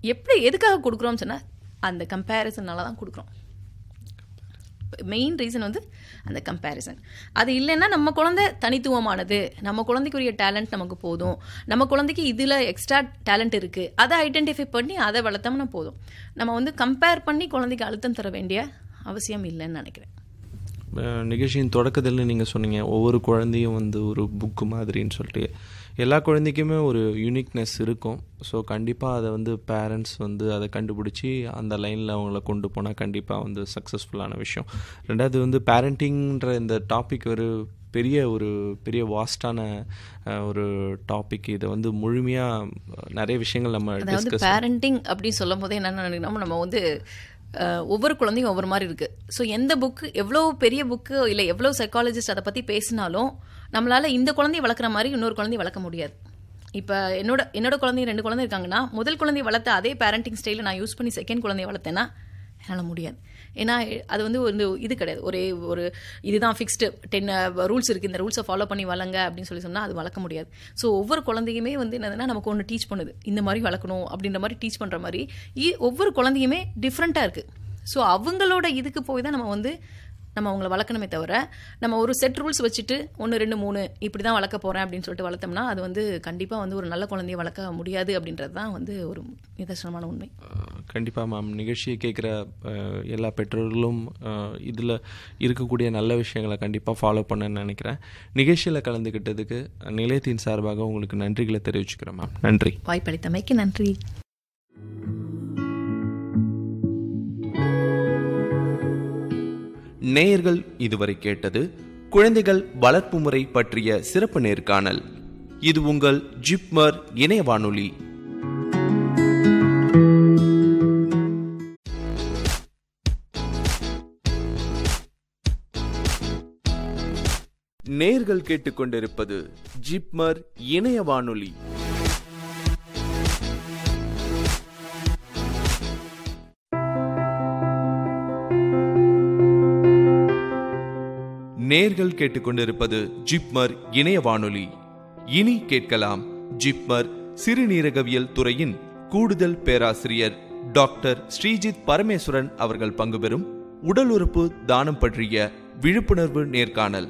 எப்படி எதுக்காக கொடுக்குறோம்னு சொன்னால் அந்த கம்பேரிசனால தான் கொடுக்குறோம் மெயின் ரீசன் வந்து அந்த கம்பேரிசன் அது இல்லைன்னா நம்ம குழந்தை தனித்துவமானது நம்ம குழந்தைக்குரிய டேலண்ட் நமக்கு போதும் நம்ம குழந்தைக்கு இதில் எக்ஸ்ட்ரா டேலண்ட் இருக்குது அதை ஐடென்டிஃபை பண்ணி அதை வளர்த்தோம்னா போதும் நம்ம வந்து கம்பேர் பண்ணி குழந்தைக்கு அழுத்தம் தர வேண்டிய அவசியம் இல்லைன்னு நினைக்கிறேன் அஹ் நிகழ்ச்சியின் தொடக்கத்தில் நீங்கள் சொன்னீங்க ஒவ்வொரு குழந்தையும் வந்து ஒரு புக்கு மாதிரின்னு சொல்லிட்டு எல்லா குழந்தைக்குமே ஒரு யூனிக்னஸ் இருக்கும் ஸோ கண்டிப்பாக அதை வந்து பேரண்ட்ஸ் வந்து அதை கண்டுபிடிச்சி அந்த லைனில் அவங்கள கொண்டு போனால் கண்டிப்பாக வந்து சக்ஸஸ்ஃபுல்லான விஷயம் ரெண்டாவது வந்து பேரண்டிங்ன்ற இந்த டாபிக் ஒரு பெரிய ஒரு பெரிய வாஸ்டான ஒரு டாபிக் இதை வந்து முழுமையாக நிறைய விஷயங்கள் நம்ம அதாவது டிஸ்கஸ் பேரண்டிங் அப்படின்னு சொல்லும் போது என்ன நினைக்கணும் நம்ம வந்து அஹ், ஒவ்வொரு குழந்தையும் ஒவ்வொரு மாதிரி இருக்கு ஸோ எந்த புக்கு எவ்வளோ பெரிய புக்கு இல்லை எவ்வளோ சைக்காலஜிஸ்ட் அதை பற்றி பேசினாலும் நம்மளால இந்த குழந்தைய வளர்க்குற மாதிரி இன்னொரு குழந்தைய வளர்க்க முடியாது இப்போ என்னோட என்னோட குழந்தைய ரெண்டு குழந்தை இருக்காங்கன்னா முதல் குழந்தைய வளர்த்த அதே பேரண்டிங் ஸ்டைலை நான் யூஸ் பண்ணி செகண்ட் குழந்தைய வளர்த்தேன்னா என்னால் முடியாது ஏன்னா அது வந்து ஒரு இது கிடையாது ஒரே ஒரு இதுதான் ஃபிக்ஸ்டு டென் ரூல்ஸ் இருக்குது இந்த ரூல்ஸை ஃபாலோ பண்ணி வளங்க அப்படின்னு சொல்லி சொன்னால் அது வளர்க்க முடியாது ஸோ ஒவ்வொரு குழந்தையுமே வந்து என்னதுன்னா நமக்கு ஒன்று டீச் பண்ணுது இந்த மாதிரி வளர்க்கணும் அப்படின்ற மாதிரி டீச் பண்ணுற மாதிரி இ- ஒவ்வொரு குழந்தையுமே டிஃப்ரெண்ட்டாக இருக்குது ஸோ அவங்களோட இதுக்கு போய் தான் நம்ம வந்து நம்ம அவங்கள வளர்க்கணுமே தவிர நம்ம ஒரு செட் ரூல்ஸ் வச்சுட்டு ஒன்று ரெண்டு மூணு இப்படி தான் வளர்க்க போகிறேன் அப்படின்னு சொல்லிட்டு வளர்த்தோம்னா அது வந்து கண்டிப்பாக வந்து ஒரு நல்ல குழந்தைய வளர்க்க முடியாது அப்படின்றது தான் வந்து ஒரு நிதர்சனமான உண்மை கண்டிப்பாக மேம் நிகழ்ச்சியை கேட்குற எல்லா பெற்றோர்களும் இதில் இருக்கக்கூடிய நல்ல விஷயங்களை கண்டிப்பாக ஃபாலோ பண்ணணும்னு நினைக்கிறேன் நிகழ்ச்சியில் கலந்துக்கிட்டதுக்கு நிலையத்தின் சார்பாக உங்களுக்கு நன்றிகளை தெரிவிச்சுக்கிறேன் மேம் நன்றி வாய்ப்பளித்தமைக்கு நன்றி நேயர்கள் இதுவரை கேட்டது குழந்தைகள் வளர்ப்பு முறை பற்றிய சிறப்பு நேர்காணல் இது உங்கள் ஜிப்மர் இணைய வானொலி நேர்கள் கேட்டுக்கொண்டிருப்பது ஜிப்மர் இணைய வானொலி நேர்கள் கேட்டுக்கொண்டிருப்பது ஜிப்மர் இணைய வானொலி இனி கேட்கலாம் ஜிப்மர் சிறுநீரகவியல் துறையின் கூடுதல் பேராசிரியர் டாக்டர் ஸ்ரீஜித் பரமேஸ்வரன் அவர்கள் பங்குபெறும் உடல் உறுப்பு தானம் பற்றிய விழிப்புணர்வு நேர்காணல்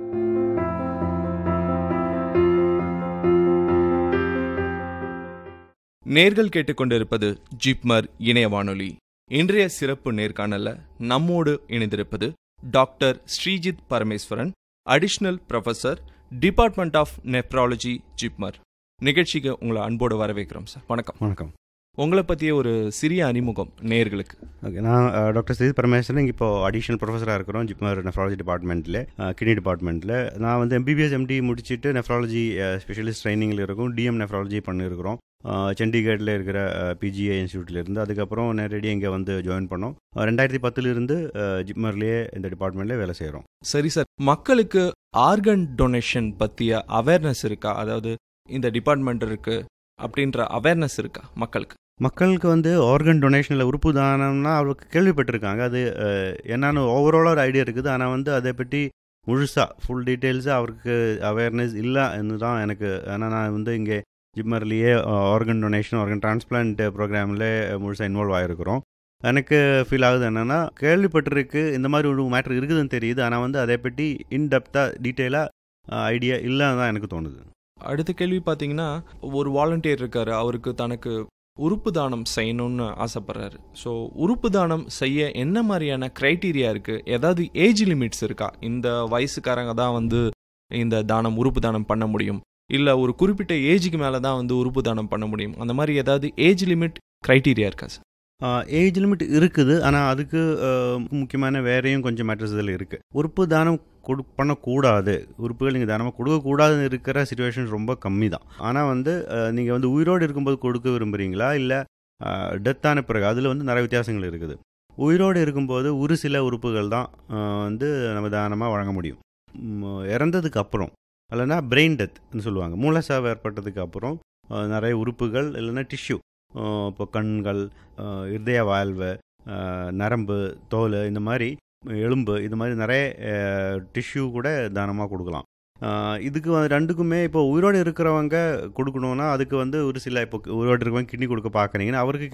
நேர்கள் கேட்டுக்கொண்டிருப்பது ஜிப்மர் இணைய வானொலி இன்றைய சிறப்பு நேர்காணல்ல நம்மோடு இணைந்திருப்பது doctor Sreejith Parameswaran additional professor department of nephrology JIPMER நிகழ்ச்சிக்கு உங்களை அன்போடு வரவேற்கிறோம் சார் வணக்கம் வணக்கம் உங்களை பற்றிய ஒரு சிறிய அறிமுகம் நேர்களுக்கு ஓகே நான் அஹ், டாக்டர் ஸ்ரீத் பரமேஸ்வரன் இங்கே இப்போ அடிஷனல் ப்ரொஃபஸராக இருக்கிறோம் ஜிப்மர் நெஃப்ராலஜி டிபார்ட்மெண்ட்டில் கிட்னி டிபார்ட்மெண்ட்டில் நான் வந்து எம்பிபிஎஸ் எம்டி முடிச்சுட்டு நெஃப்ராலஜி ஸ்பெஷலிஸ்ட் ட்ரைனிங்கில் இருக்கும் டிஎம் நெஃப்ராலஜி பண்ணியிருக்கிறோம் அஹ், சண்டிகரில் இருக்கிற பிஜிஏ இன்ஸ்டியூட்டில் இருந்து அதுக்கப்புறம் நேரடியாக இங்கே வந்து ஜாயின் பண்ணோம் அஹ், ரெண்டாயிரத்தி பத்துலேருந்து ஜிப்மர்லேயே இந்த டிபார்ட்மெண்ட்லேயே வேலை செய்கிறோம் சரி சார் மக்களுக்கு ஆர்கன் டொனேஷன் பற்றிய அவேர்னஸ் இருக்கா அதாவது இந்த டிபார்ட்மெண்ட் இருக்கு அப்படின்ற அவேர்னஸ் இருக்கா மக்களுக்கு மக்களுக்கு வந்து ஆர்கன் டொனேஷனில் உறுப்பு தானம்னா அவருக்கு கேள்விப்பட்டிருக்காங்க அது அஹ், என்னன்னு ஓவராலாக ஒரு ஐடியா இருக்குது ஆனால் வந்து அதை பற்றி முழுசாக ஃபுல் டீட்டெயில்ஸாக அவருக்கு அவேர்னஸ் இல்லைன்னு தான் எனக்கு ஏன்னா நான் வந்து இங்கே ஜிம்மர்லேயே ஆர்கன் டொனேஷன் ஆர்கன் டிரான்ஸ்பிளான்ட் ப்ரோக்ராமில் முழுசாக இன்வால்வ் ஆகிருக்கிறோம் எனக்கு ஃபீல் ஆகுது என்னென்னா கேள்விப்பட்டிருக்கு இந்த மாதிரி ஒரு மேட்ரு இருக்குதுன்னு தெரியுது ஆனால் வந்து அதை பற்றி இன்டெப்த்தாக டீட்டெயிலாக ஐடியா இல்லைன்னு தான் எனக்கு தோணுது அடுத்த கேள்வி பார்த்தீங்கன்னா ஒரு வாலண்டியர் இருக்காரு அவருக்கு தனக்கு உறுப்பு தானம் செய்யணும்னு ஆசைப்படுறாரு ஸோ உறுப்பு தானம் செய்ய என்ன மாதிரியான க்ரைட்டீரியா இருக்கு ஏதாவது ஏஜ் லிமிட்ஸ் இருக்கா இந்த வயசுக்காரங்க தான் வந்து இந்த தானம் உறுப்பு தானம் பண்ண முடியும் இல்லை ஒரு குறிப்பிட்ட ஏஜுக்கு மேலே தான் வந்து உறுப்பு தானம் பண்ண முடியும் அந்த மாதிரி ஏதாவது ஏஜ் லிமிட் க்ரைட்டீரியா இருக்கா சார் ஏஜ் லிமிட் இருக்குது ஆனால் அதுக்கு அஹ், முக்கியமான வேறையும் கொஞ்சம் மேட்டர்ஸ் இதில் இருக்குது உறுப்பு தானம் கொடு பண்ணக்கூடாது உறுப்புகள் நீங்கள் தானமாக கொடுக்கக்கூடாதுன்னு இருக்கிற சுச்சுவேஷன் ரொம்ப கம்மி தான் ஆனால் வந்து நீங்கள் வந்து உயிரோடு இருக்கும்போது கொடுக்க விரும்புகிறீங்களா இல்லை டெத்தான பிறகு அதில் வந்து நிறைய வித்தியாசங்கள் இருக்குது உயிரோடு இருக்கும்போது ஒரு சில உறுப்புகள் தான் அஹ், வந்து நம்ம தானமாக வழங்க முடியும் ம், இறந்ததுக்கு அப்புறம் இல்லைன்னா பிரெயின் டெத்னு சொல்லுவாங்க மூலசாவு ஏற்பட்டதுக்கு அப்புறம் அஹ், நிறைய உறுப்புகள் இல்லைன்னா டிஷ்யூ இப்போ கண்கள் அஹ், இருதய வாழ்வு அஹ், நரம்பு தோல் இந்த மாதிரி எலும்பு இது மாதிரி நிறைய டிஷ்யூ கூட தானமாக கொடுக்கலாம் அஹ், இதுக்கு வந்து ரெண்டுக்குமே இப்போ உயிரோடு இருக்கிறவங்க கொடுக்கணுன்னா அதுக்கு வந்து ஒரு சில இப்போ உயிரோடு இருக்கிறவங்க கிட்னி கொடுக்க பார்க்குறீங்கன்னா அவருக்கு